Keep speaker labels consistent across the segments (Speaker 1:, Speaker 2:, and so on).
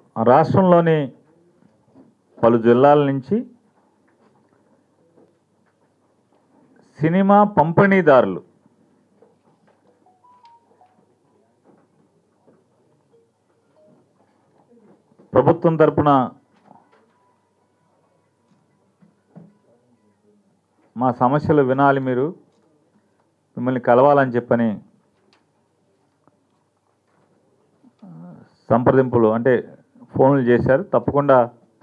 Speaker 1: రాష్ట్రంలోని పలు జిల్లాల నుంచి సినిమా పంపిణీదారులు ప్రభుత్వం తరపున మా సమస్యలు వినాలి మీరు మిమ్మల్ని కలవాలని చెప్పని సంప్రదింపులు అంటే ఫోన్లు చేశారు తప్పకుండా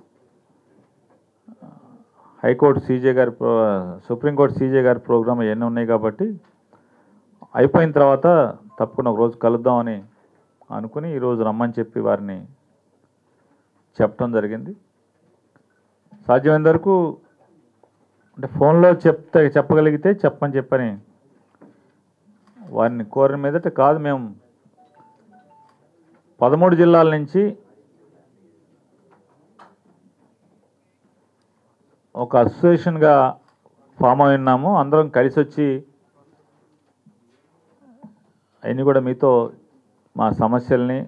Speaker 1: హైకోర్టు సీజే గారి ప్రో సుప్రీంకోర్టు సీజే గారి ప్రోగ్రామ్ ఇవన్నీ ఉన్నాయి కాబట్టి అయిపోయిన తర్వాత తప్పకుండా ఒక రోజు కలుద్దామని అనుకుని ఈరోజు రమ్మని చెప్పి వారిని చెప్పడం జరిగింది సాధ్యమైనంత వరకు అంటే ఫోన్లో చెప్తే చెప్పగలిగితే చెప్పని చెప్పని వారిని కోరిన మీదట కాదు మేము పదమూడు జిల్లాల నుంచి ఒక అసోసియేషన్గా ఫామ్ అయి ఉన్నాము అందరం కలిసి వచ్చి అవన్నీ కూడా మీతో మా సమస్యల్ని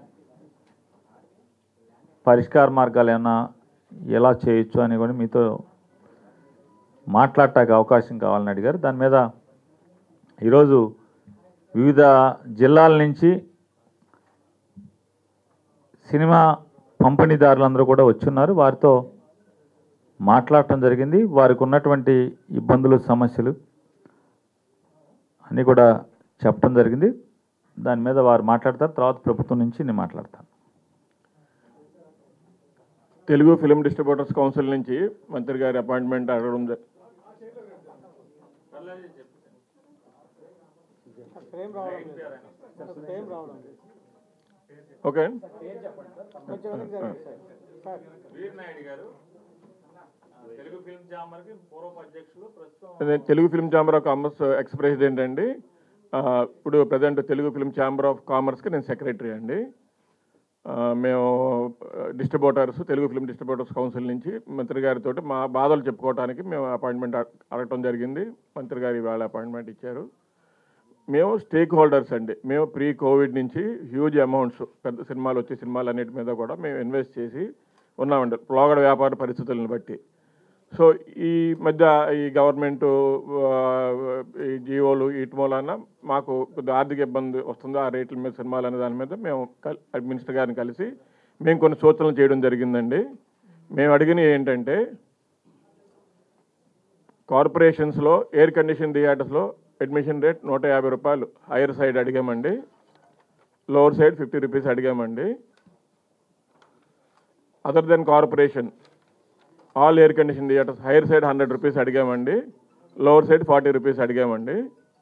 Speaker 1: పరిష్కార మార్గాలు ఏమైనా ఎలా చేయొచ్చు అని కూడా మీతో మాట్లాడటానికి అవకాశం కావాలని అడిగారు దాని మీద ఈరోజు వివిధ జిల్లాల నుంచి సినిమా పంపిణీదారులందరూ కూడా వచ్చున్నారు వారితో మాట్లాడటం జరిగింది వారికి ఉన్నటువంటి ఇబ్బందులు సమస్యలు అన్నీ కూడా చెప్పడం జరిగింది దాని మీద వారు మాట్లాడతారు తర్వాత ప్రభుత్వం నుంచి నేను మాట్లాడతాను
Speaker 2: తెలుగు ఫిలిం డిస్ట్రిబ్యూటర్స్ కౌన్సిల్ నుంచి మంత్రి గారి అపాయింట్మెంట్ అడగడం జ- ఓకే
Speaker 1: వీరనాయుడు గారు తెలుగు ఫిల్మ్ ఛాంబర్కి పూర్వపు అధ్యక్షులు ప్రస్తుతం
Speaker 2: అదే Telugu film chamber of commerce ex president అండి ఆ, ఇప్పుడు present Telugu film chamber of కామర్స్కి నేను సెక్రటరీ అండి ఆ, మేము distributors Telugu film distributors council నుంచి మంత్రి గారితో మా బాధలు చెప్పుకోవడానికి మేము అపాయింట్మెంట్ అడ- అడగటం జరిగింది మంత్రి గారు ఇవాళ అపాయింట్మెంట్ ఇచ్చారు మేము స్టేక్ హోల్డర్స్ అండి మేము ప్రీ కోవిడ్ నుంచి హ్యూజ్ అమౌంట్స్ పెద్ద సినిమాలు వచ్చే సినిమాలు అన్నిటి మీద కూడా మేము ఇన్వెస్ట్ చేసి ఉన్నామండి ప్లోగడ వ్యాపార పరిస్థితులను బట్టి సో ఈ మధ్య ఈ గవర్నమెంట్ ఈ జియోలు వీటి మూలాన మాకు కొద్దిగా ఆర్థిక ఇబ్బంది వస్తుంది ఆ రేట్ల మీద సినిమాలు అనే దాని మీద మేము కల్- మినిస్టర్ గారిని కలిసి మేము కొన్ని సూచనలు చేయడం జరిగిందండి మేము అడిగినవి ఏంటంటే కార్పొరేషన్స్లో ఎయిర్ కండిషన్ థియేటర్స్లో అడ్మిషన్ రేట్ నూట యాభై రూపాయలు హైయర్ సైడ్ అడిగామండి లోవర్ సైడ్ ఫిఫ్టీ రూపీస్ అడిగామండి other than corporation all air condition theatres higher side hundred rupees అడిగామండి లోవర్ సైడ్ ఫార్టీ రూపీస్ అడిగామండి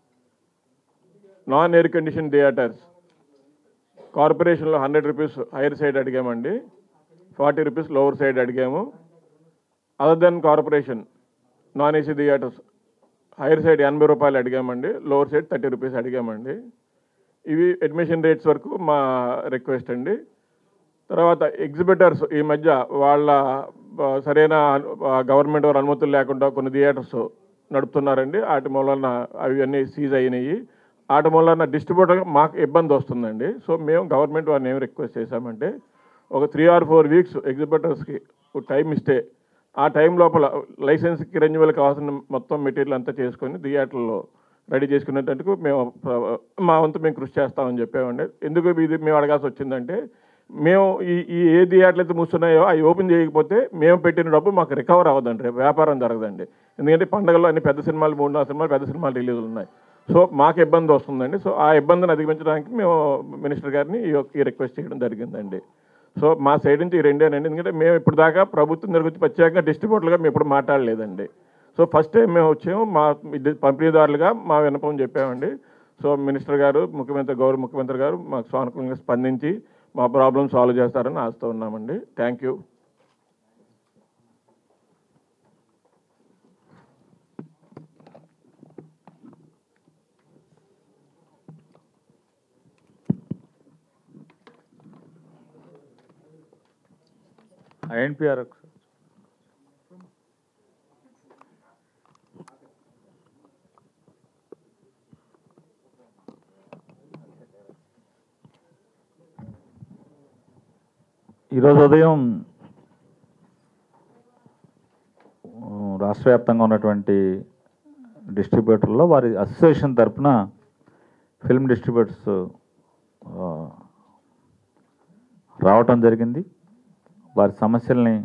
Speaker 2: నాన్ ఎయిర్ కండిషన్ థియేటర్స్ కార్పొరేషన్లో హండ్రెడ్ రూపీస్ హైయర్ సైడ్ అడిగామండి forty rupees lower side అడిగాము other than corporation non AC theatres higher side ఎనభై రూపాయలు అడిగామండి lower side thirty rupees అడిగామండి ఇవి అడ్మిషన్ రేట్స్ వరకు మా రిక్వెస్ట్ అండి తర్వాత ఎగ్జిబిటర్స్ ఈ మధ్య వాళ్ళ ఆ, సరైన గవర్నమెంట్ వారి అనుమతులు లేకుండా కొన్ని థియేటర్స్ నడుపుతున్నారండి వాటి మూలన అవి అన్నీ సీజ్ అయినాయి వాటి మూలన డిస్ట్రిబ్యూటర్ మాకు ఇబ్బంది వస్తుందండి సో మేము గవర్నమెంట్ వారిని ఏం రిక్వెస్ట్ చేశామంటే ఒక త్రీ ఆర్ ఫోర్ వీక్స్ ఎగ్జిబిటర్స్కి టైం ఇస్తే ఆ టైం లోపల లైసెన్స్కి రెన్యువల్ కావాల్సిన మొత్తం మెటీరియల్ అంతా చేసుకొని థియేటర్లో రెడీ చేసుకునేటందుకు మేము ప్ర- మా వంతు మేము కృషి చేస్తామని చెప్పామండి ఎందుకు ఇది మేము అడగాల్సి వచ్చిందంటే మేము ఈ ఈ ఏ థియేటర్లు అయితే మూస్తున్నాయో అవి ఓపెన్ చేయకపోతే మేము పెట్టిన డబ్బు మాకు రికవర్ అవ్వదండి రేపు వ్యాపారం జరగదండి ఎందుకంటే పండగల్లో అన్ని పెద్ద సినిమాలు మూడు నాలుగు సినిమాలు పెద్ద సినిమాలు రిలీజులు ఉన్నాయి సో మాకు ఇబ్బంది వస్తుందండి సో ఆ ఇబ్బందిని అధిగమించడానికి మేము మినిస్టర్ గారిని ఈ యొక్క- ఈ రిక్వెస్ట్ చేయడం జరిగిందండి సో మా సైడ్ నుంచి ఈ రెండేనండి ఎందుకంటే మేము ఇప్పుడు దాకా ప్రభుత్వం దగ్గర వచ్చి ప్రత్యేకంగా డిస్ట్రిబ్యూటర్గా మేము ఇప్పుడు మాట్లాడలేదండి సో ఫస్ట్ టైం మేము వచ్చాము మా ఇది పంపిణీదారులుగా మా విన్నపం చెప్పామండి సో మినిస్టర్ గారు ముఖ్యమంత్రి గౌరవ ముఖ్యమంత్రి గారు మాకు సానుకూలంగా స్పందించి మా ప్రాబ్లం సాల్వ్ చేస్తారని ఆశతో ఉన్నామండి థ్యాంక్ యూ
Speaker 1: ఎన్పిఆర్ ఈరోజు ఉదయం ఆ, రాష్ట్ర వ్యాప్తంగా ఉన్నటువంటి డిస్ట్రిబ్యూటర్లో వారి అసోసియేషన్ తరపున ఫిల్మ్ డిస్ట్రిబ్యూటర్స్ ఆ, రావటం జరిగింది వారి సమస్యల్ని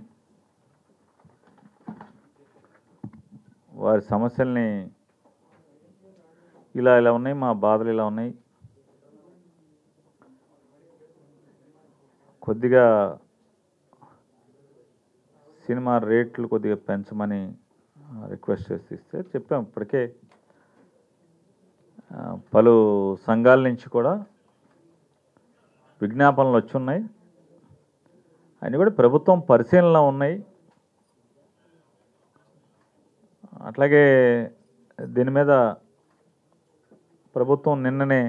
Speaker 1: వారి సమస్యల్ని ఇలా ఇలా ఉన్నాయి మా బాధలు ఇలా ఉన్నాయి కొద్దిగా సినిమా రేట్లు కొద్దిగా పెంచమని రిక్వెస్ట్ చేసి ఇస్తే చెప్పాం ఇప్పటికే ఆ, పలు సంఘాల నుంచి కూడా విజ్ఞాపనలు వచ్చి ఉన్నాయి అవి కూడా ప్రభుత్వం పరిశీలనలో ఉన్నాయి అట్లాగే దీని మీద ప్రభుత్వం నిన్ననే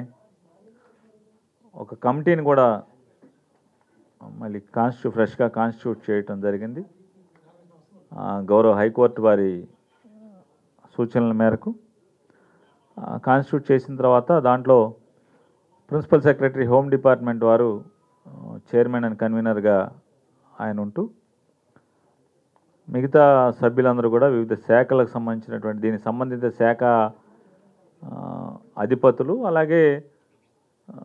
Speaker 1: ఒక కమిటీని కూడా మళ్ళీ కాన్స్టిట్యూ ఫ్రెష్గా కాన్స్టిట్యూట్ చేయటం జరిగింది ఆ, గౌరవ హైకోర్టు వారి సూచనల మేరకు కాన్స్టిట్యూట్ చేసిన తర్వాత దాంట్లో ప్రిన్సిపల్ సెక్రటరీ హోమ్ డిపార్ట్మెంట్ వారు ఆ, చైర్మన్ అండ్ కన్వీనర్గా ఆయన ఉంటూ మిగతా సభ్యులందరూ కూడా వివిధ శాఖలకు సంబంధించినటువంటి దీనికి సంబంధిత శాఖ ఆ, అధిపతులు అలాగే ఆ,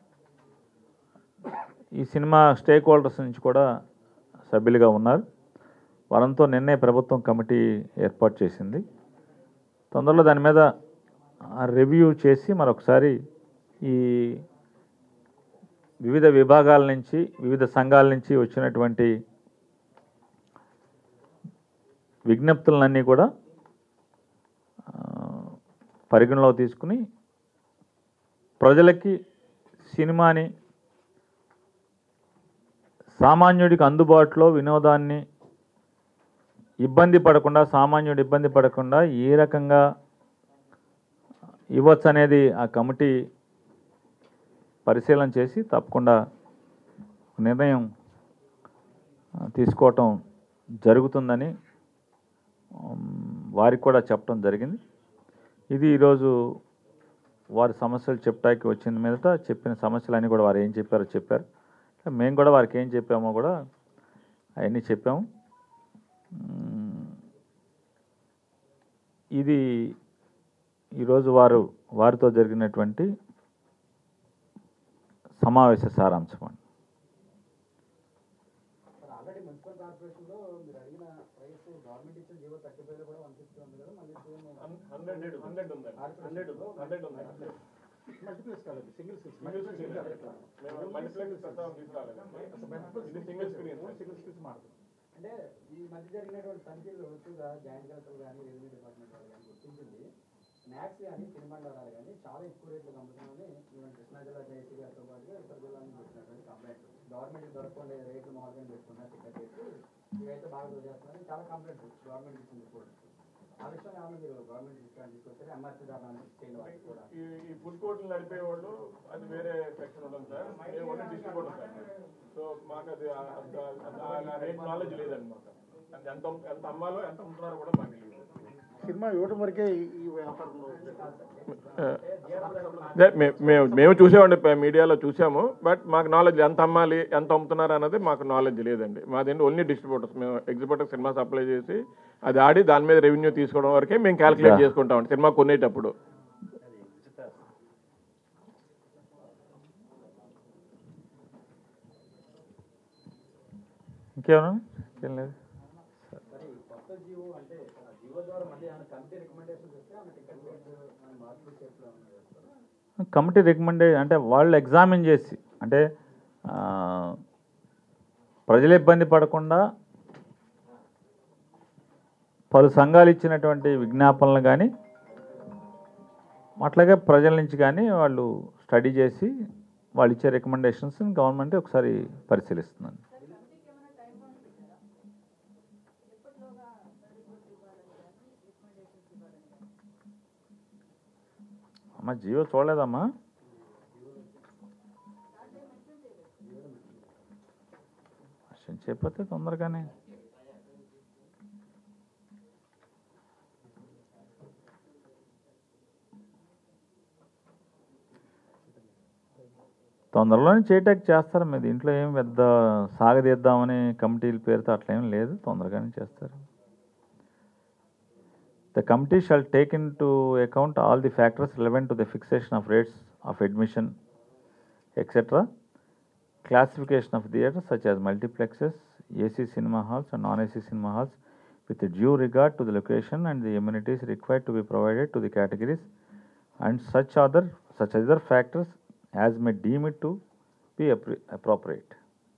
Speaker 1: ఈ సినిమా స్టేక్ హోల్డర్స్ నుంచి కూడా సభ్యులుగా ఉన్నారు వారంతో నిన్నే ప్రభుత్వం కమిటీ ఏర్పాటు చేసింది తొందరలో దాని మీద రివ్యూ చేసి మరొకసారి ఈ వివిధ విభాగాల నుంచి వివిధ సంఘాల నుంచి వచ్చినటువంటి విజ్ఞప్తులన్నీ కూడా ఆ, పరిగణలో తీసుకుని ప్రజలకి సినిమాని సామాన్యుడికి అందుబాటులో వినోదాన్ని ఇబ్బంది పడకుండా సామాన్యుడు ఇబ్బంది పడకుండా ఏ రకంగా ఇవ్వచ్చు అనేది ఆ కమిటీ పరిశీలన చేసి తప్పకుండా నిర్ణయం ఆ, తీసుకోవటం జరుగుతుందని ఉమ్, వారికి కూడా చెప్పడం జరిగింది ఇది ఈరోజు వారి సమస్యలు చెప్పడానికి వచ్చిన మీదట చెప్పిన సమస్యలన్నీ కూడా వారు ఏం చెప్పారో చెప్పారు మేము కూడా వారికి ఏం చెప్పామో కూడా అవన్నీ చెప్పాము ఉమ్, ఇది ఈరోజు వారు వారితో జరిగినటువంటి సమావేశ సారాంశం అండి
Speaker 3: సార్ ఆల్రెడీ మున్సిపల్ కార్పొరేషన్లో మీరు అడిగిన ప్రైస్ గవర్నమెంట్ ఇచ్చిన జీవో థర్టీ ఫైవ్లో కూడా వన్ ఫిఫ్టీ ఉంది కదా మళ్ళీ సేమ్
Speaker 2: హండ్రెడ్ హండ్రెడ్ ఉంది హండ్రెడ్ హండ్రెడ్ ఉంది
Speaker 3: మల్టీప్లెక్స్ కాలేదు సింగిల్ స్క్రీన్
Speaker 2: సింగిల్ స్క్రీన్ మేము మల్టీప్లెక్స్ ప్రస్తావన తీసుకురాలేదండి ఇది సింగిల్ స్క్రీన్
Speaker 3: సింగిల్ స్క్రీన్స్ మారుతుంది అంటే ఈ మధ్య జరిగినటువంటి తనిఖీలు ఎక్కువగా జాయింట్ కలెక్టర్ కానీ రెవెన్యూ డిపార్ట్మెంట్ వాళ్ళు కానీ గుర్తించింది స్నాక్స్ కానీ తినుబండారాలు కానీ చాలా ఎక్కువ రేట్లు అమ్ముతున్నామని ఈవెన్ కృష్ణా జిల్లా జేసీ గారితో పాటుగా ఇతర జిల్లా నుంచి వచ్చినటువంటి కంప్లైంట్ గవర్నమెంట్ దొరకకుండా రేట్లు మామూలుగా పెట్టుకున్నా టికెట్ చేసి ఇవైతే బాగా చేస్తున్నారని చాలా కంప్లైంట్ గవర్నమెంట్ ఇచ్చింది రిపోర్ట్ ఆ విషయం ఏమన్నా మీరు గవర్నమెంట్ దృష్టికి తీసుకొచ్చారు ఎంఆర్సీ దాని స్టేట్ వాళ్ళకి కూడా
Speaker 2: ఈ ఈ ఫుడ్ కోర్టులు నడిపే వాళ్ళు అది వేరే సెక్షన్ ఉంటుంది సార్ మేము ఓన్లీ డిస్ట్రిబ్యూటర్ సార్ సో మాకు అది రేట్ నాలెడ్జ్ లేదండి మాకు అది ఎంత ఎంత అమ్మాలో ఎంత అమ్ముతున్నారో కూడా మాకు తెలియదు
Speaker 4: సినిమా ఇవ్వడం వరకే ఈ- ఈ వ్యాపారంలో
Speaker 2: అదే మే- మేము మేము చూసామండి ప- మీడియాలో చూసాము బట్ మాకు నాలెడ్జ్ ఎంత అమ్మాలి ఎంత అమ్ముతున్నారు అన్నది మాకు నాలెడ్జ్ లేదండి మాదేంటి ఓన్లీ డిస్ట్రిబ్యూటర్స్ మేము ఎగ్జిబ్యూటర్ సినిమా సప్లై చేసి అది ఆడి దాని మీద రెవెన్యూ తీసుకోవడం వరకే మేము క్యాలిక్యులేట్
Speaker 1: Yeah.
Speaker 2: చేసుకుంటాం సినిమా కొనేటప్పుడు
Speaker 1: ఇంకేమన్నా ఇంకేం లేదు
Speaker 3: మరి కొత్త జీవో అంటే ఆ జీవో ద్వారా మళ్ళీ ఏమైనా కమిటీ రికమెండేషన్ వస్తే ఆమె టికెట్ రేట్ మార్పులు చేర్పులు ఏమైనా చేస్తారా
Speaker 1: కమిటీ రికమెండే అంటే వాళ్ళు ఎగ్జామిన్ చేసి అంటే ఆ, ప్రజలు ఇబ్బంది పడకుండా పలు సంఘాలు ఇచ్చినటువంటి విజ్ఞాపనలు కానీ అట్లాగే ప్రజల నుంచి కానీ వాళ్ళు స్టడీ చేసి వాళ్ళు ఇచ్చే రికమెండేషన్స్ గవర్నమెంట్ ఒకసారి పరిశీలిస్తుందండి అమ్మ జియో చూడలేదమ్మా విషయం చెప్పితే తొందరగానే తొందరలోనే చేయటానికి చేస్తారు మీ దీంట్లో ఏం పెద్ద సాగదీద్దామని కమిటీల పేరుతో అట్లా ఏం లేదు తొందరగానే చేస్తారు the committee shall take into account all the factors relevant to the fixation of rates of admission etcetera classification of theatres such as multiplexes, AC cinema halls and non-AC cinema halls with due regard to the location and the amenities required to be provided to the categories and such other such other factors as may deem it to be appro- appropriate.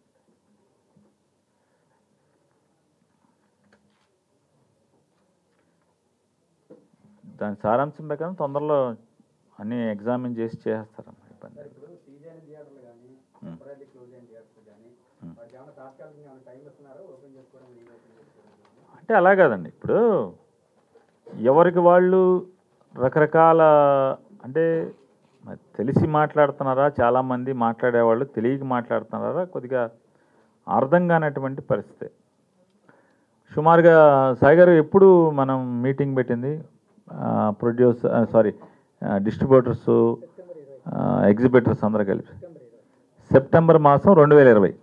Speaker 1: దాని సారాంశం ప్రకారం తొందరలో అన్ని examine చేసి చేసేస్తారమ్మా ఇబ్బంది
Speaker 3: sir ఇప్పుడు season థియేటర్లు కానీ టెంపరీ క్లోజ్ అయిన థియేటర్స్ కానీ వాటికి ఏమైనా తాత్కాలికంగా ఏమైనా టైం ఇస్తున్నారో ఓపెన్ చేసుకోవడం రీ ఓపెన్ చేసుకోవడం
Speaker 1: అంటే అలా కాదండి ఇప్పుడు ఎవరికి వాళ్ళు రకరకాల అంటే మరి తెలిసి మాట్లాడుతున్నారా చాలామంది మాట్లాడేవాళ్ళు తెలియక మాట్లాడుతున్నారా కొద్దిగా అర్థం కానటువంటి పరిస్థితి సుమారుగా సాయి గారు ఎప్పుడు మనం మీటింగ్ పెట్టింది ప్రొడ్యూస్ సారీ డిస్ట్రిబ్యూటర్స్ ఎగ్జిబిటర్స్ అందరూ కలిపి సెప్టెంబర్ మాసం రెండు వేల ఇరవై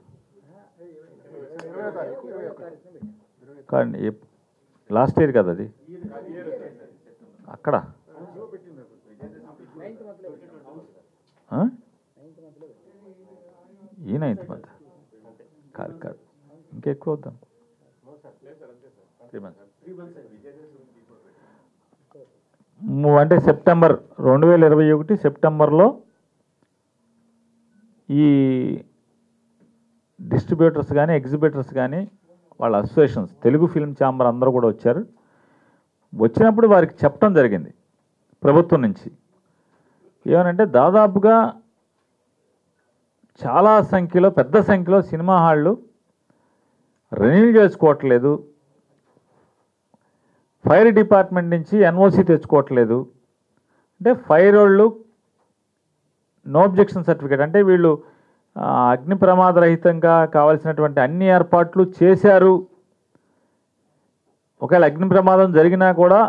Speaker 1: కానీ లాస్ట్ ఇయర్ కదా అది అక్కడ ఆ? ఈ నైన్త్ మంత్ కాదు కాదు ఇంకెక్కువ వద్దాం త్రీ మంత్స్ ము- అంటే సెప్టెంబర్ రెండు వేల ఇరవై ఒకటి సెప్టెంబర్లో ఈ డిస్ట్రిబ్యూటర్స్ కానీ ఎగ్జిబిటర్స్ కానీ వాళ్ళ అసోసియేషన్స్ తెలుగు ఫిల్మ్ ఛాంబర్ అందరూ కూడా వచ్చారు వచ్చినప్పుడు వారికి చెప్పడం జరిగింది ప్రభుత్వం నుంచి ఏమనంటే దాదాపుగా చాలా సంఖ్యలో పెద్ద సంఖ్యలో సినిమా హాళ్ళు రెన్యూల్ చేసుకోవట్లేదు ఫైర్ డిపార్ట్మెంట్ నుంచి ఎన్ఓసి తెచ్చుకోవట్లేదు అంటే ఫైర్ వాళ్ళు నో అబ్జెక్షన్ సర్టిఫికేట్ అంటే వీళ్ళు ఆ, అగ్ని ప్రమాద రహితంగా కావాల్సినటువంటి అన్ని ఏర్పాట్లు చేశారు ఒకవేళ అగ్ని ప్రమాదం జరిగినా కూడా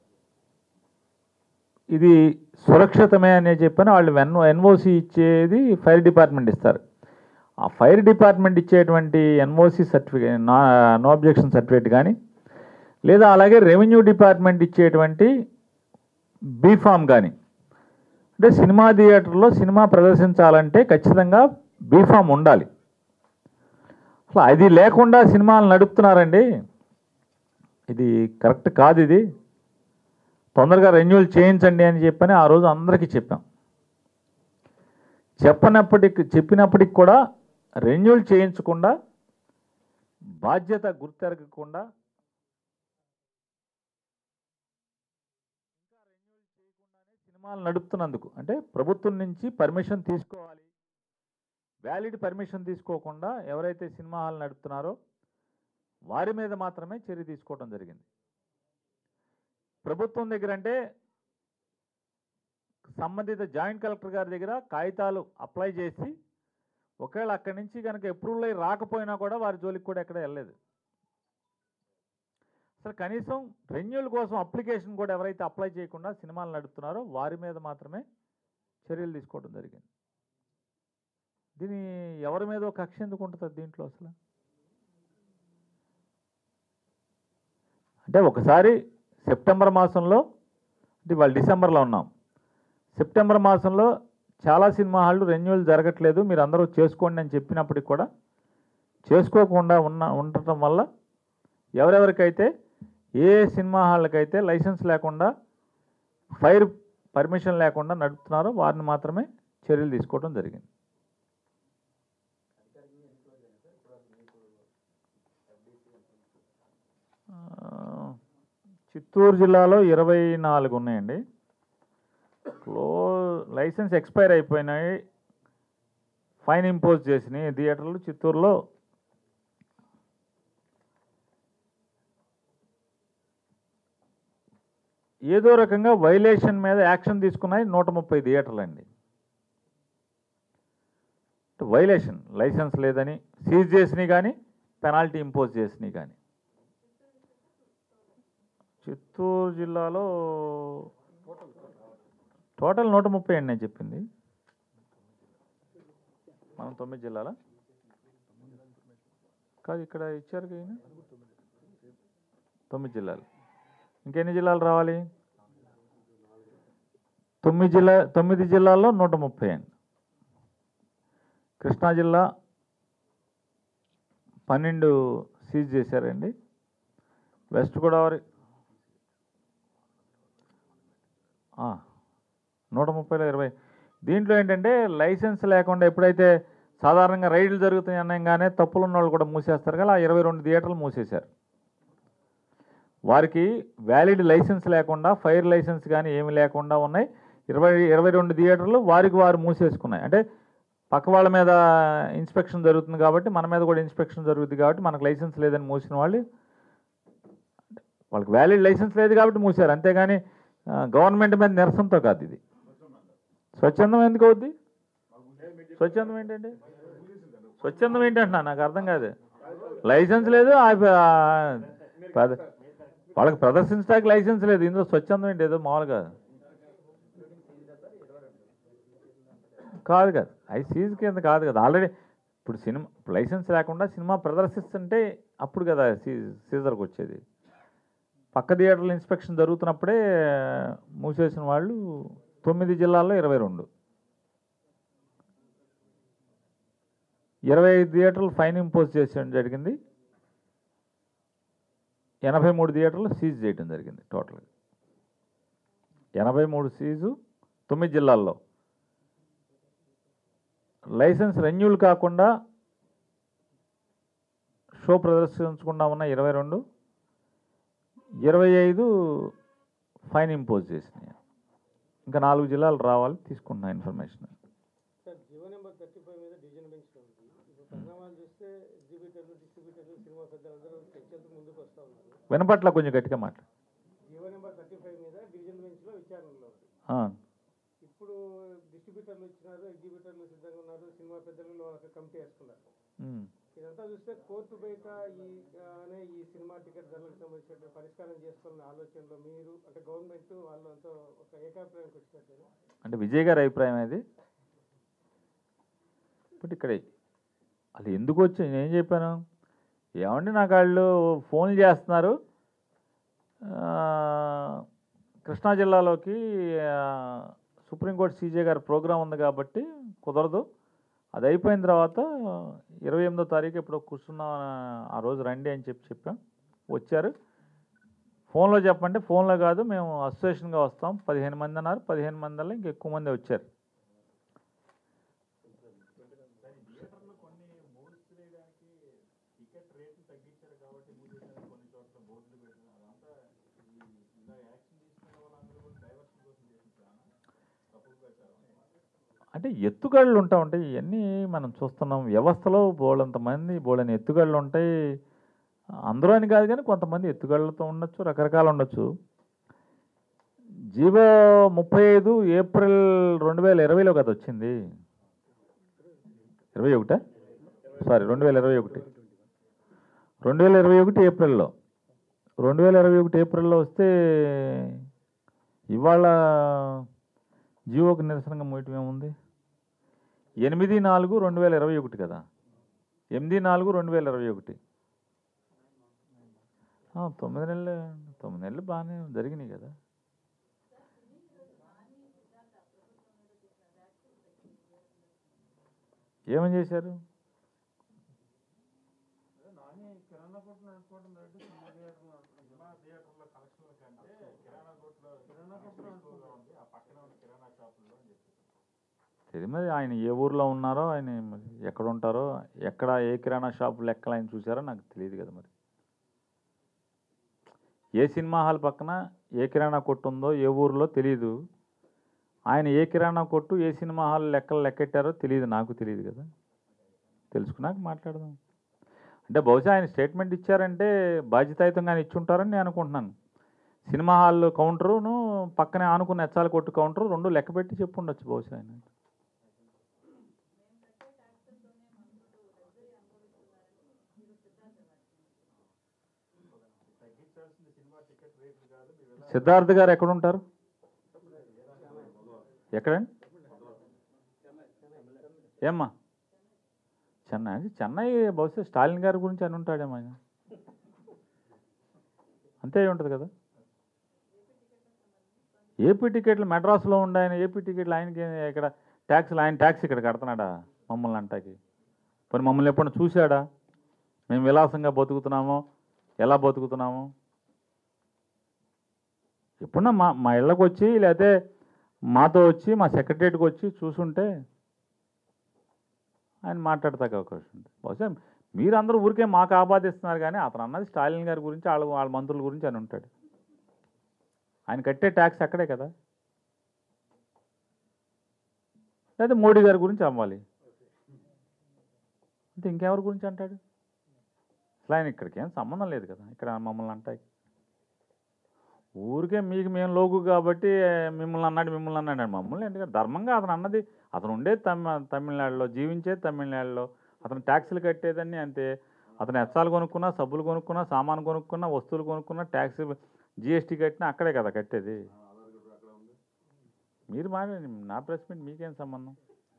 Speaker 1: ఇది సురక్షితమే అని చెప్పని వాళ్ళు ఎన్ ఎన్ఓసి ఇచ్చేది ఫైర్ డిపార్ట్మెంట్ ఇస్తారు ఆ ఫైర్ డిపార్ట్మెంట్ ఇచ్చేటువంటి NOC certificate no objection certificate కానీ లేదా అలాగే రెవెన్యూ డిపార్ట్మెంట్ ఇచ్చేటువంటి బీఫామ్ కానీ అంటే సినిమా థియేటర్లో సినిమా ప్రదర్శించాలంటే ఖచ్చితంగా బీఫామ్ ఉండాలి అసలు అది లేకుండా సినిమాలు నడుపుతున్నారండి ఇది కరెక్ట్ కాదు ఇది తొందరగా రెన్యూల్ చేయించండి అని చెప్పని ఆ రోజు అందరికీ చెప్పాం చెప్పనప్పటికి చెప్పినప్పటికి కూడా రెన్యూల్ చేయించకుండా బాధ్యత గుర్తెరగకుండా సినిమాలు నడుపుతున్నందుకు అంటే ప్రభుత్వం నుంచి పర్మిషన్ తీసుకోవాలి వ్యాలిడ్ పర్మిషన్ తీసుకోకుండా ఎవరైతే సినిమా హాల్ నడుపుతున్నారో వారి మీద మాత్రమే చర్య తీసుకోవడం జరిగింది ప్రభుత్వం దగ్గర అంటే సంబంధిత జాయింట్ కలెక్టర్ గారి దగ్గర కాగితాలు అప్లై చేసి ఒకవేళ అక్కడి నుంచి కనుక అప్రూవల్ అయి రాకపోయినా కూడా వారి జోలికి కూడా ఎక్కడ వెళ్ళలేదు అసలు కనీసం రెన్యూల్ కోసం అప్లికేషన్ కూడా ఎవరైతే అప్లై చేయకుండా సినిమాలు నడుపుతున్నారో వారి మీద మాత్రమే చర్యలు తీసుకోవడం జరిగింది దీని ఎవరి మీద కక్ష ఎందుకు ఉంటుంది దీంట్లో అసలు అంటే ఒకసారి సెప్టెంబర్ మాసంలో అంటే వాళ్ళు డిసెంబర్లో ఉన్నాం సెప్టెంబర్ మాసంలో చాలా సినిమా హాళ్ళు రెన్యువల్ జరగట్లేదు మీరు అందరూ చేసుకోండి అని చెప్పినప్పటికి కూడా చేసుకోకుండా ఉన్న ఉండటం వల్ల ఎవరెవరికైతే ఏ సినిమా హాళ్ళకైతే లైసెన్స్ లేకుండా ఫైర్ పర్మిషన్ లేకుండా నడుపుతున్నారో వారిని మాత్రమే చర్యలు తీసుకోవడం జరిగింది ఆ, చిత్తూరు జిల్లాలో ఇరవై నాలుగు ఉన్నాయండి క్లో లైసెన్స్ ఎక్స్పైర్ అయిపోయినాయి ఫైన్ ఇంపోజ్ చేసినాయి థియేటర్లు చిత్తూరులో ఏదో రకంగా వైలేషన్ మీద యాక్షన్ తీసుకున్నాయి నూట ముప్పై థియేటర్లు అండి వైలేషన్ లైసెన్స్ లేదని సీజ్ చేసినవి కానీ పెనాల్టీ ఇంపోజ్ చేసినవి కానీ చిత్తూరు జిల్లాలో టోటల్ నూట ముప్పై అండి నేను చెప్పింది మనం తొమ్మిది జిల్లాలా కాదు ఇక్కడ ఇచ్చారు కదా ఈయన? తొమ్మిది జిల్లాలు ఇంకెన్ని జిల్లాలు రావాలి తొమ్మిది జిల్లా తొమ్మిది జిల్లాల్లో నూట ముప్పై అండి కృష్ణా జిల్లా పన్నెండు సీజ్ చేశారండి వెస్ట్ గోదావరి ఆ, నూట ముప్పైలో ఇరవై దీంట్లో ఏంటంటే లైసెన్స్ లేకుండా ఎప్పుడైతే సాధారణంగా రైడ్లు జరుగుతాయి అనగానే తప్పులు ఉన్న వాళ్ళు కూడా మూసేస్తారు కదా ఆ ఇరవై రెండు థియేటర్లు మూసేశారు వారికి వ్యాలిడ్ లైసెన్స్ లేకుండా ఫైర్ లైసెన్స్ కానీ ఏమీ లేకుండా ఉన్నాయి ఇరవై ఇరవై రెండు థియేటర్లు వారికి వారు మూసేసుకున్నాయి అంటే పక్క వాళ్ళ మీద ఇన్స్పెక్షన్ జరుగుతుంది కాబట్టి మన మీద కూడా ఇన్స్పెక్షన్ జరుగుతుంది కాబట్టి మనకు లైసెన్స్ లేదని మూసిన వాళ్ళు వాళ్ళకి వ్యాలిడ్ లైసెన్స్ లేదు కాబట్టి మూసారు అంతేగాని ఆ, గవర్నమెంట్ మీద నిరసనతో కాదు ఇది స్వచ్ఛందం ఎందుకు అవుద్ది స్వచ్ఛందం ఏంటండి స్వచ్ఛందం ఏంటంటున్నా నాకు అర్థం కాదు లైసెన్స్ లేదు ఆ ఆ, పద- వాళ్ళకి ప్రదర్శించడానికి లైసెన్స్ లేదు ఇందులో స్వచ్ఛందం ఏంటి ఏదో మామూలుగా కాదు కాదు అవి సీజ్ కింద కాదు కదా ఆల్రెడీ ఇప్పుడు సినిమా లైసెన్స్ లేకుండా సినిమా ప్రదర్శిస్తుంటే అప్పుడు కదా సీ సీజర్కి వచ్చేది పక్క థియేటర్ల ఇన్స్పెక్షన్ జరుగుతున్నప్పుడే మూసేసిన వాళ్ళు తొమ్మిది జిల్లాల్లో ఇరవై రెండు ఇరవై ఐదు థియేటర్లు ఫైన్ ఇంపోజ్ చేయడం జరిగింది ఎనభై మూడు థియేటర్లు సీజ్ చేయడం జరిగింది టోటల్గా ఎనభై మూడు సీజు తొమ్మిది జిల్లాల్లో లైసెన్స్ రెన్యూల్ కాకుండా షో ప్రదర్శించకుండా ఉన్న ఇరవై రెండు ఇరవై ఐదు ఫైన్ ఇంపోజ్ చేసినాయి ఇంకా నాలుగు జిల్లాలు రావాలి తీసుకున్నా information
Speaker 4: sir G O number thirty five మీద డివిజన్ బెంచ్ ఉంది ఇప్పుడు పరిణామాలు చూస్తే ఎగ్జిబిటర్లు డిస్ట్రిబ్యూటర్లు సినిమా పెద్దలందరూ చర్చలకు ముందుకు వస్తూ ఉన్నారు
Speaker 1: వినపట్ల కొంచెం గట్టిగా మాట్లాడు
Speaker 4: జియో నెంబర్ థర్టీ ఫైవ్ మీద డివిజన్ బెంచ్లో విచారణలో ఉంది
Speaker 1: ఆ,
Speaker 4: ఇప్పుడు డిస్ట్రిబ్యూటర్లు ఇచ్చినారు ఎగ్జిబిటర్లు సిద్ధంగా ఉన్నారు సినిమా పెద్దలు వాళ్ళకి కమిటీ వేసుకున్నారు
Speaker 1: ఉమ్.
Speaker 4: ఇదంతా చూస్తే కోర్టు బయట ఈ ఆ, అనే ఈ సినిమా టికెట్ ధరలకు సంబంధించిన పరిష్కారం చేసుకోవాలనే ఆలోచనలో మీరు అంటే గవర్నమెంట్ వాళ్ళంతా ఒక ఏకాభిప్రాయానికి వచ్చినట్టు
Speaker 1: అంటే విజయ్ గారి అభిప్రాయం అది బట్ ఇక్కడ అది ఎందుకు వచ్చి నేను ఏం చెప్పాను ఏమండి నాకు వాళ్ళు ఫోన్లు చేస్తున్నారు ఆ, కృష్ణా జిల్లాలోకి ఆ, సుప్రీంకోర్టు సీజే గారి ప్రోగ్రాం ఉంది కాబట్టి కుదరదు అది అయిపోయిన తర్వాత ఇరవై ఎనిమిదో తారీఖు ఇప్పుడు కూర్చున్నాం ఆ రోజు రండి అని చెప్పి చెప్పాం వచ్చారు ఫోన్లో చెప్పండి ఫోన్లో కాదు మేము అసోసియేషన్గా వస్తాం పదిహేను మంది అన్నారు పదిహేను మందిలో ఇంక ఎక్కువ మంది వచ్చారు అంటే ఎత్తుగళ్ళు ఉంటా ఉంటాయి ఇవన్నీ మనం చూస్తున్నాం వ్యవస్థలో బోలంత మంది బోలని ఎత్తుగళ్ళు ఉంటాయి అందరూ అని కాదు కానీ కొంతమంది ఎత్తుగళ్ళతో ఉండొచ్చు రకరకాలు ఉండొచ్చు జీవో ముప్పై ఐదు ఏప్రిల్ రెండు వేల ఇరవైలో కదా వచ్చింది ఇరవై ఒకటా సారీ రెండు వేల ఇరవై ఒకటి రెండు వేల ఇరవై ఒకటి ఏప్రిల్లో రెండు వేల ఇరవై ఒకటి ఏప్రిల్లో వస్తే ఇవాళ జీవోకి నిరసనగా మోయటం ఏముంది ఎనిమిది నాలుగు రెండు వేల ఇరవై ఒకటి కదా ఎనిమిది నాలుగు రెండు వేల ఇరవై ఒకటి ఆ, తొమ్మిది నెలలు తొమ్మిది నెలలు బాగానే జరిగినాయి కదా ఏమని చేశారు తెలియదు మరి ఆయన ఏ ఊర్లో ఉన్నారో ఆయన మరి ఎక్కడ ఉంటారో ఎక్కడ ఏ కిరాణా షాపు లెక్కలు ఆయన చూసారో నాకు తెలియదు కదా మరి ఏ సినిమా హాల్ పక్కన ఏ కిరాణా కొట్టు ఉందో ఏ ఊర్లో తెలియదు ఆయన ఏ కిరాణా కొట్టు ఏ సినిమా హాల్ లెక్కలు లెక్కెట్టారో తెలియదు నాకు తెలియదు కదా తెలుసుకున్నాక మాట్లాడదాం అంటే బహుశా ఆయన స్టేట్మెంట్ ఇచ్చారంటే బాధ్యతాయుతంగానే ఇచ్చుంటారని నేను అనుకుంటున్నాను సినిమా హాల్ కౌంటరును పక్కనే ఆనుకున్న ఎచ్చాల కొట్టు కౌంటరు రెండు లెక్క పెట్టి చెప్పుండొచ్చు బహుశా ఆయన సిద్ధార్థ్ గారు ఎక్కడ ఉంటారు ఎక్కడండి ఏమ్మా చెన్నై అంటే చెన్నై బహుశా స్టాలిన్ గారి గురించి అని ఉంటాడేమో ఆయన అంతే అయి ఉంటుంది కదా ఏపీ టికెట్లు మెడ్రాస్లో ఉండే ఆయన ఏపీ టికెట్లు ఆయనకి ఇక్కడ ట్యాక్స్లు ఆయన ట్యాక్స్ ఇక్కడ కడుతున్నాడా మమ్మల్ని అంటాకి మరి మమ్మల్ని ఎప్పుడైనా చూశాడా మేము విలాసంగా బతుకుతున్నామో ఎలా బతుకుతున్నామో ఎప్పుడన్నా మా మా ఇళ్ళకి వచ్చి లేకపోతే మాతో వచ్చి మా సెక్రటరియట్కి వచ్చి చూసుంటే ఆయన మాట్లాడతాక అవకాశం ఉంది బహుశా మీరందరూ ఊరికే మాకు ఆపాదిస్తున్నారు కానీ అతను అన్నది స్టాలిన్ గారి గురించి వాళ్ళ వాళ్ళ మంత్రుల గురించి అని ఉంటాడు ఆయన కట్టే ట్యాక్స్ అక్కడే కదా లేదా మోడీ గారి గురించి అమ్మాలి అంటే ఇంకెవరి గురించి అంటాడు అసలు ఆయన ఇక్కడికి ఏం సంబంధం లేదు కదా ఇక్కడ మమ్మల్ని అంటాయి ఊరికే మీకు మేము లోగు కాబట్టి మిమ్మల్ని అన్నాడు మిమ్మల్ని అన్నాడు మమ్మల్ని ఎందుకంటే ధర్మంగా అతను అన్నది అతను ఉండే తమి తమిళనాడులో జీవించే తమిళనాడులో అతను ట్యాక్సులు కట్టేదని అంతే అతను ఎచ్చాలు కొనుక్కున్నా సబ్బులు కొనుక్కున్నా సామాను కొనుక్కున్నా వస్తువులు కొనుక్కున్నా ట్యాక్స్ జిఎస్టీ కట్టినా అక్కడే కదా కట్టేది మీరు మాట్లాడండి నా ప్రెస్ మీట్ మీకేం సంబంధం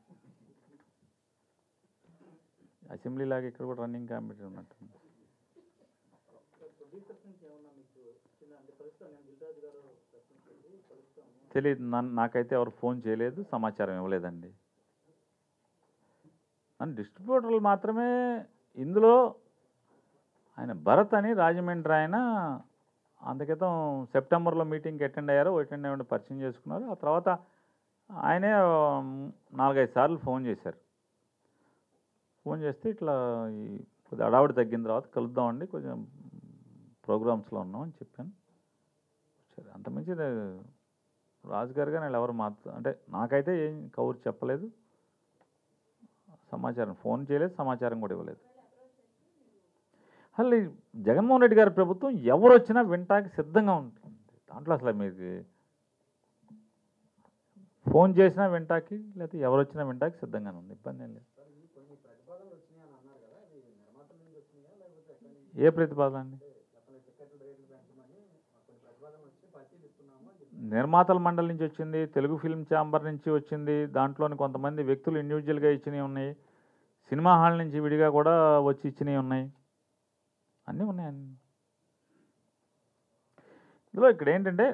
Speaker 1: అసెంబ్లీ లాగా ఇక్కడ కూడా రన్నింగ్ కమిటీ ఉన్నట్టుంది తెలియదు నన్ను నాకైతే ఎవరు ఫోన్ చేయలేదు సమాచారం ఇవ్వలేదండి నన్ను డిస్ట్రిబ్యూటర్లు మాత్రమే ఇందులో ఆయన భరత్ అని రాజమండ్రి ఆయన అందుక్రితం సెప్టెంబర్లో మీటింగ్కి అటెండ్ అయ్యారు అటెండ్ అయ్యి పరిచయం చేసుకున్నారు ఆ తర్వాత ఆయనే ఉమ్, నాలుగైదు సార్లు ఫోన్ చేశారు ఫోన్ చేస్తే ఇట్లా ఈ కొద్దిగా అడావిడి తగ్గిన తర్వాత కలుద్దామండి కొంచెం ప్రోగ్రామ్స్లో ఉన్నాం అని చెప్పాను సరే అంత మంచి రాజుగారు కానీ వాళ్ళు ఎవరు మాత్రం అంటే నాకైతే ఏం కౌరు చెప్పలేదు సమాచారం ఫోన్ చేయలేదు సమాచారం కూడా ఇవ్వలేదు అసలు ఈ జగన్మోహన్ రెడ్డి గారి ప్రభుత్వం ఎవరు వచ్చినా వింటానికి సిద్ధంగా ఉంటుంది దాంట్లో అసలు మీకు ఫోన్ చేసినా వింటాకి లేకపోతే ఎవరు వచ్చినా వింటాకి సిద్ధంగానే ఉంది ఇబ్బంది ఏం లేదు
Speaker 3: ఈ కొన్ని ప్రతిపాదనలు వచ్చినాయి అని అన్నారు కదా అది నిర్మాతల నుంచి వచ్చినాయా లేకపోతే ఎక్కడి నుంచి
Speaker 1: ఏ ప్రతిపాదన అండి
Speaker 3: అతను టికెట్ల రేట్లు పెంచమని కొన్ని ప్రతిపాదనలు వచ్చి పరిశీలిస్తున్నాము అని చెప్పి
Speaker 1: నిర్మాతల మండలి నుంచి వచ్చింది తెలుగు ఫిల్మ్ ఛాంబర్ నుంచి వచ్చింది దాంట్లోని కొంతమంది వ్యక్తులు ఇండివిజువల్గా ఇచ్చినవి ఉన్నాయి సినిమా హాల్ నుంచి విడిగా కూడా వచ్చి ఇచ్చినవి ఉన్నాయి అన్నీ ఉన్నాయి అన్నీ ఇందులో ఇక్కడ ఏంటంటే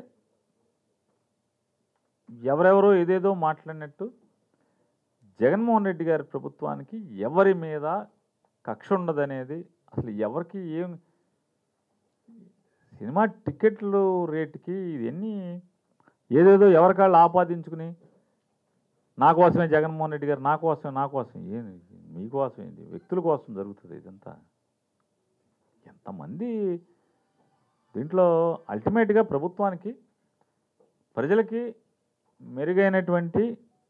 Speaker 1: ఎవరెవరో ఏదేదో మాట్లాడినట్టు జగన్మోహన్ రెడ్డి గారి ప్రభుత్వానికి ఎవరి మీద కక్ష ఉండదనేది అసలు ఎవరికి ఏం సినిమా టికెట్లు రేటుకి ఇవన్నీ ఏదేదో ఎవరికాళ్ళు ఆపాదించుకుని నా కోసమే జగన్మోహన్ రెడ్డి గారు నా కోసమే నా కోసం ఏంది మీకోసం ఏంది వ్యక్తుల కోసం జరుగుతుంది ఇదంతా ఎంతమంది దీంట్లో అల్టిమేట్గా ప్రభుత్వానికి ప్రజలకి మెరుగైనటువంటి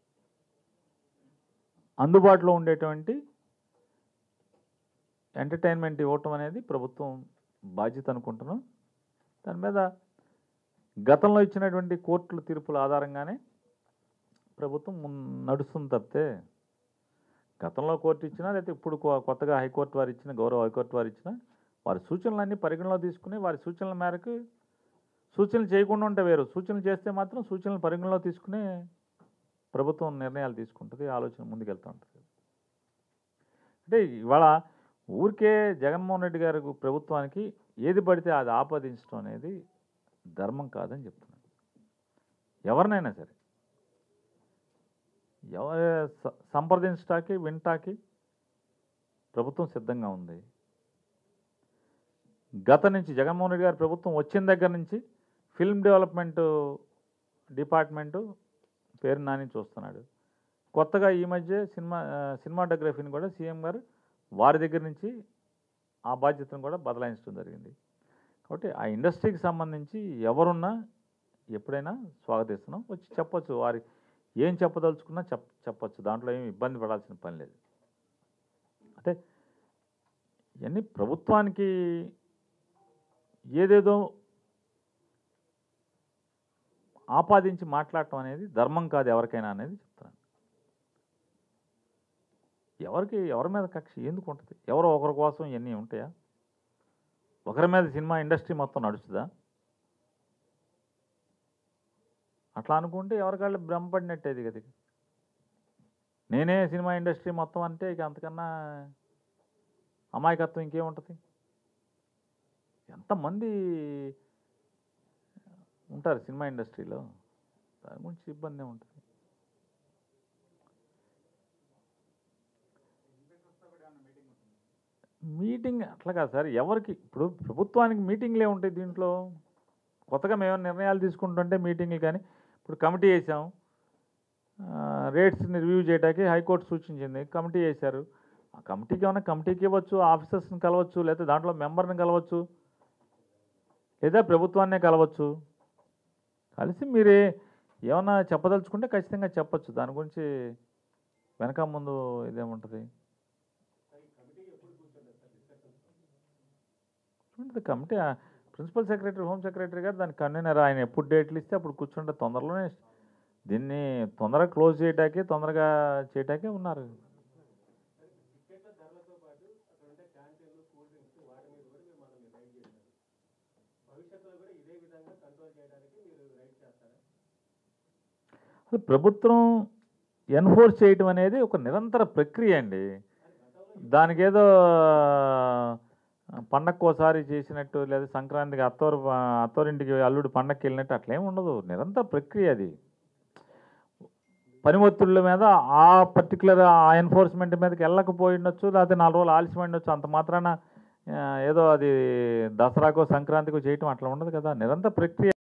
Speaker 1: అందుబాటులో ఉండేటువంటి ఎంటర్టైన్మెంట్ ఇవ్వటం అనేది ప్రభుత్వం బాధ్యత అనుకుంటున్నాం దాని మీద గతంలో ఇచ్చినటువంటి కోర్టుల తీర్పుల ఆధారంగానే ప్రభుత్వం మున్- నడుస్తుంది తప్పితే గతంలో కోర్టు ఇచ్చినా లేకపోతే ఇప్పుడు కొ- కొత్తగా హైకోర్టు వారు ఇచ్చిన గౌరవ హైకోర్టు వారు ఇచ్చిన వారి సూచనలన్నీ పరిగణలో తీసుకుని వారి సూచనల మేరకు సూచనలు చేయకుండా ఉంటే వేరు సూచనలు చేస్తే మాత్రం సూచనలు పరిగణలో తీసుకుని ప్రభుత్వం నిర్ణయాలు తీసుకుంటుంది ఆలోచన ముందుకెళ్తూ ఉంటుంది అంటే ఇవాళ ఊరికే జగన్మోహన్ రెడ్డి గారి ప్రభుత్వానికి ఏది పడితే అది ఆపాదించడం అనేది ధర్మం కాదని చెప్తున్నాను ఎవరినైనా సరే ఎవరి స- సంప్రదించటానికి వింటాకి ప్రభుత్వం సిద్ధంగా ఉంది గత నుంచి జగన్మోహన్ రెడ్డి గారి ప్రభుత్వం వచ్చిన దగ్గర నుంచి ఫిల్మ్ డెవలప్మెంట్ డిపార్ట్మెంటు పేరు నాని చూస్తున్నాడు కొత్తగా ఈ మధ్య సినిమా ఆ, సినిమాటోగ్రఫీని కూడా సీఎం గారు వారి దగ్గర నుంచి ఆ బాధ్యతను కూడా బదలాయించడం జరిగింది కాబట్టి ఆ ఇండస్ట్రీకి సంబంధించి ఎవరున్నా ఎప్పుడైనా స్వాగతిస్తున్నాం వచ్చి చెప్పొచ్చు వారి ఏం చెప్పదలుచుకున్నా చెప్ చెప్పొచ్చు దాంట్లో ఏమి ఇబ్బంది పడాల్సిన పని లేదు అంటే ఇవన్నీ ప్రభుత్వానికి ఏదేదో ఆపాదించి మాట్లాడటం అనేది ధర్మం కాదు ఎవరికైనా అనేది చెప్తాను ఎవరికి ఎవరి మీద కక్ష ఎందుకు ఉంటుంది ఎవరో ఒకరి కోసం ఇవన్నీ ఉంటాయా ఒకరి మీద సినిమా ఇండస్ట్రీ మొత్తం నడుస్తుందా అట్లా అనుకుంటే ఎవరికాళ్ళు భ్రమపడినట్టే ఇది కదా నేనే సినిమా ఇండస్ట్రీ మొత్తం అంటే ఇక అంతకన్నా అమాయకత్వం ఇంకేముంటుంది ఎంతమంది ఉంటారు సినిమా ఇండస్ట్రీలో దాని గురించి ఇబ్బంది ఉంటుంది మీటింగ్ అట్లా కాదు సార్ ఎవరికి ఇప్పుడు ప్రభుత్వానికి మీటింగ్లే ఉంటాయి దీంట్లో కొత్తగా మేము నిర్ణయాలు తీసుకుంటుంటే మీటింగ్లు కానీ ఇప్పుడు కమిటీ వేసాం రేట్స్ని రివ్యూ చేయడానికి హైకోర్టు సూచించింది కమిటీ వేశారు ఆ కమిటీకి ఏమైనా కమిటీకి ఇవ్వచ్చు ఆఫీసర్స్ని కలవచ్చు లేదా దాంట్లో మెంబర్ని కలవచ్చు లేదా ప్రభుత్వాన్నే కలవచ్చు కలిసి మీరే ఏమన్నా చెప్పదలుచుకుంటే ఖచ్చితంగా చెప్పచ్చు దాని గురించి వెనక ముందు ఇదేముంటుంది ఉంటుంది committee principal secretary home secretary గారు దాని కన్వీనర్ ఆయన ఎప్పుడు డేట్లు ఇస్తే అప్పుడు కూర్చుంటే తొందరలోనే దీన్ని తొందరగా క్లోజ్ చేయటానికి తొందరగా చేయటానికి ఉన్నారు
Speaker 4: టికెట్ల ధరలతో పాటు అక్కడ ఉండే క్యాంటీన్లు కూల్ డ్రింక్స్ వాటి మీద కూడా మీరు మనం రైడ్ చేశారు భవిష్యత్తులో కూడా ఇదే విధంగా కంట్రోల్ చేయడానికి మీరు రైడ్ చేస్తారా
Speaker 1: అసలు ప్రభుత్వం ఎన్ఫోర్స్ చేయటం అనేది ఒక నిరంతర ప్రక్రియ అండి దానికి ఏదో పండగకు ఒకసారి చేసినట్టు లేదా సంక్రాంతికి అత్తోరు అత్తోరింటికి అల్లుడు పండగకి వెళ్ళినట్టు అట్లేం ఉండదు నిరంతర ప్రక్రియ అది పని ఒత్తిళ్ళ మీద ఆ పర్టికులర్ ఆ ఎన్ఫోర్స్మెంట్ మీదకి వెళ్ళకపోయి ఉండొచ్చు లేకపోతే నాలుగు రోజులు ఆలస్యం ఉండొచ్చు అంత మాత్రాన ఆ, ఏదో అది దసరాకో సంక్రాంతికో చేయటం అట్లా ఉండదు కదా నిరంతర ప్రక్రియ